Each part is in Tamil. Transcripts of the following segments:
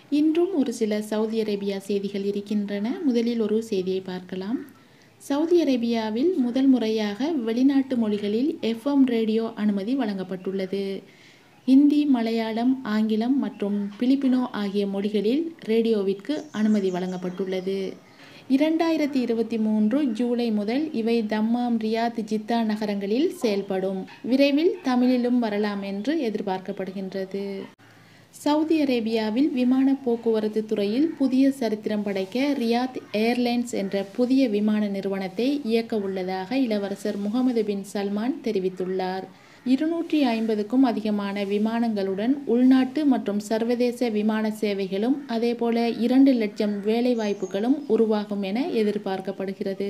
இன்றும் ஒரு சில சவுதி அரேபியா செய்திகள் இருக்கின்றன முதலில் ஒரு செய்தியை பார்க்கலாம் சவுதி அரேபியாவில் முதல் முறையாக வெளிநாட்டு மொழிகளில் எஃப்எம் ரேடியோ அனுமதி வழங்கப்பட்டுள்ளது இந்தி மலையாளம் ஆங்கிலம் மற்றும் பிலிப்பினோ ஆகிய மொழிகளில் ரேடியோவிற்கு அனுமதி வழங்கப்பட்டுள்ளது இரண்டாயிரத்தி இருபத்தி மூன்று ஜூலை முதல் இவை தம்மாம் ரியாத் ஜித்தா நகரங்களில் செயல்படும் விரைவில் தமிழிலும் வரலாம் என்று எதிர்பார்க்கப்படுகின்றது சவுதி அரேபியாவில் விமான போக்குவரத்து துறையில் புதிய சரித்திரம் படைக்க ரியாத் ஏர்லைன்ஸ் என்ற புதிய விமான நிறுவனத்தை இயக்க உள்ளதாக இளவரசர் முகமது பின் சல்மான் தெரிவித்துள்ளார் இருநூற்றி ஐம்பதுக்கும் அதிகமான விமானங்களுடன் உள்நாட்டு மற்றும் சர்வதேச விமான சேவைகளும் அதேபோல இரண்டு லட்சம் வேலைவாய்ப்புகளும் உருவாகும் என எதிர்பார்க்கப்படுகிறது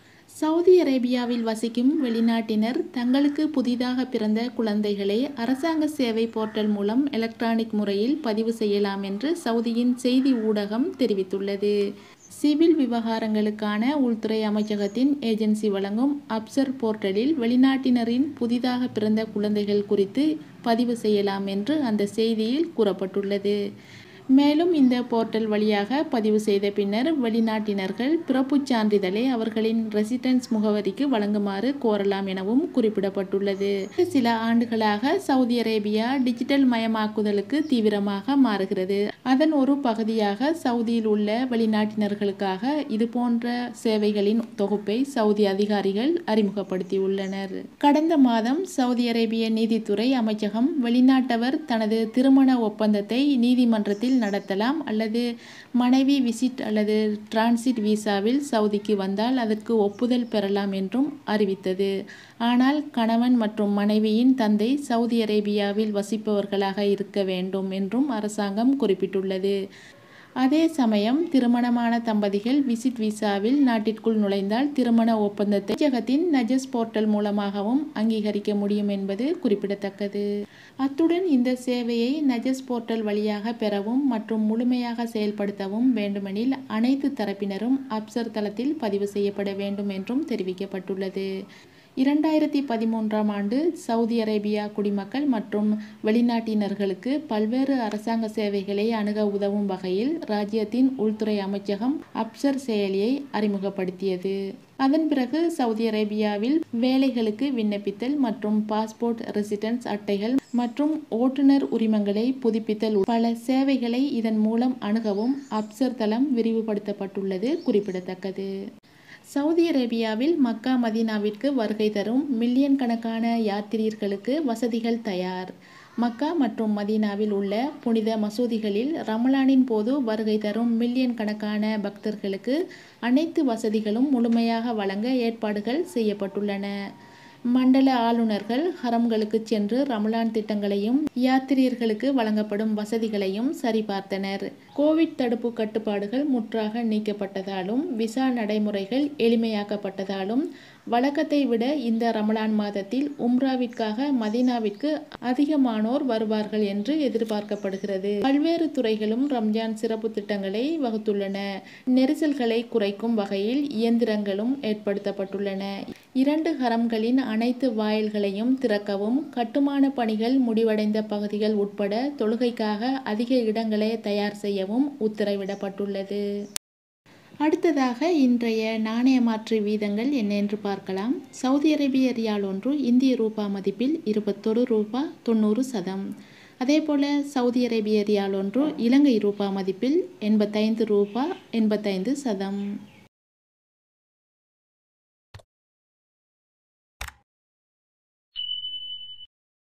சவுதி அரேபியாவில் வசிக்கும் வெளிநாட்டினர் தங்களுக்கு புதிதாக பிறந்த குழந்தைகளை அரசாங்க சேவை போர்ட்டல் மூலம் எலக்ட்ரானிக் முறையில் பதிவு செய்யலாம் என்று சவுதியின் செய்தி ஊடகம் தெரிவித்துள்ளது சிவில் விவகாரங்களுக்கான உள்துறை அமைச்சகத்தின் ஏஜென்சி வழங்கும் அப்சர் போர்ட்டலில் வெளிநாட்டினரின் புதிதாக பிறந்த குழந்தைகள் குறித்து பதிவு செய்யலாம் என்று அந்த செய்தியில் கூறப்பட்டுள்ளது மேலும் இந்த போர்ட்டல் வழியாக பதிவு செய்த பின்னர் வெளிநாட்டினர்கள் பிறப்புச் சான்றிதழை அவர்களின் ரெசிடென்ஸ் முகவரிக்கு வழங்குமாறு கோரலாம் எனவும் குறிப்பிடப்பட்டுள்ளது சில ஆண்டுகளாக சவுதி அரேபியா டிஜிட்டல் மயமாக்குதலுக்கு தீவிரமாக மாறுகிறது அதன் ஒரு பகுதியாக சவுதியில் உள்ள வெளிநாட்டினர்களுக்காக இது போன்ற சேவைகளின் தொகுப்பை சவுதி அதிகாரிகள் அறிமுகப்படுத்தியுள்ளனர் கடந்த மாதம் சவுதி அரேபிய நீதித்துறை அமைச்சகம் வெளிநாட்டவர் தனது திருமண ஒப்பந்தத்தை நீதிமன்றத்தில் நடத்தலாம் அல்லது மனைவி விசிட் அல்லது டிரான்சிட் விசாவில் சவுதிக்கு வந்தால் அதற்கு ஒப்புதல் பெறலாம் என்றும் அறிவித்தது ஆனால் கணவன் மற்றும் மனைவியின் தந்தை சவுதி அரேபியாவில் வசிப்பவர்களாக இருக்க வேண்டும் என்றும் அரசாங்கம் குறிப்பிட்டுள்ளது அதே சமயம் திருமணமான தம்பதிகள் விசிட் விசாவில் நாட்டிற்குள் நுழைந்தால் திருமண ஒப்பந்தத்தை ஜகத்தின் நஜஸ் போர்ட்டல் மூலமாகவும் அங்கீகரிக்க முடியும் என்பது குறிப்பிடத்தக்கது அத்துடன் இந்த சேவையை நஜஸ் போர்ட்டல் வழியாக பெறவும் மற்றும் முழுமையாக செயல்படுத்தவும் வேண்டுமெனில் அனைத்து தரப்பினரும் அப்சர் தளத்தில் பதிவு செய்யப்பட வேண்டும் என்றும் தெரிவிக்கப்பட்டுள்ளது இரண்டாயிரத்தி பதிமூன்றாம் ஆண்டு சவுதி அரேபியா குடிமக்கள் மற்றும் வெளிநாட்டினர்களுக்கு பல்வேறு அரசாங்க சேவைகளை அணுக உதவும் வகையில் ராஜ்யத்தின் உள்துறை அமைச்சகம் அப்சர் செயலியை அறிமுகப்படுத்தியது அதன் பிறகு சவுதி அரேபியாவில் வேலைகளுக்கு விண்ணப்பித்தல் மற்றும் பாஸ்போர்ட் ரெசிடென்ஸ் அட்டைகள் மற்றும் ஓட்டுநர் உரிமங்களை புதுப்பித்தல் பல சேவைகளை இதன் மூலம் அணுகவும் அப்சர் தளம் விரிவுபடுத்தப்பட்டுள்ளது குறிப்பிடத்தக்கது சவுதி அரேபியாவில் மக்கா மதீனாவிற்கு வருகை தரும் மில்லியன் கணக்கான யாத்திரியர்களுக்கு வசதிகள் தயார் மக்கா மற்றும் மதீனாவில் உள்ள புனித மசூதிகளில் ரமலானின் போது வருகை தரும் மில்லியன் கணக்கான பக்தர்களுக்கு அனைத்து வசதிகளும் முழுமையாக வழங்க ஏற்பாடுகள் செய்யப்பட்டுள்ளன மண்டல ஆளுநர்கள் ஹரம்களுக்கு சென்று ரமலான் திட்டங்களையும் யாத்திரியர்களுக்கு வழங்கப்படும் வசதிகளையும் சரிபார்த்தனர் கோவிட் தடுப்பு கட்டுப்பாடுகள் முற்றாக நீக்கப்பட்டதாலும் விசா நடைமுறைகள் எளிமையாக்கப்பட்டதாலும் வழக்கத்தை விட இந்த ரமலான் மாதத்தில் உம்ராவிற்காக மதீனாவிற்கு அதிகமானோர் வருவார்கள் என்று எதிர்பார்க்கப்படுகிறது பல்வேறு துறைகளும் ரம்ஜான் சிறப்பு திட்டங்களை வகுத்துள்ளன நெரிசல்களை குறைக்கும் வகையில் இயந்திரங்களும் ஏற்படுத்தப்பட்டுள்ளன இரண்டு ஹரம்களின் அனைத்து வாயில்களையும் திறக்கவும் கட்டுமான பணிகள் முடிவடைந்த பகுதிகள் உட்பட தொழுகைக்காக அதிக இடங்களை தயார் செய்யவும் உத்தரவிடப்பட்டுள்ளது அடுத்ததாக இன்றைய நாணய மாற்று வீதங்கள் என்ன என்று பார்க்கலாம் சவுதி அரேபிய ரியால் ஒன்று இந்திய ரூபா மதிப்பில் இருபத்தொரு ரூபா தொண்ணூறு சதம் அதேபோல சவுதி அரேபிய ரியால் ஒன்று இலங்கை ரூபா மதிப்பில் எண்பத்தைந்து ரூபா எண்பத்தைந்து சதம்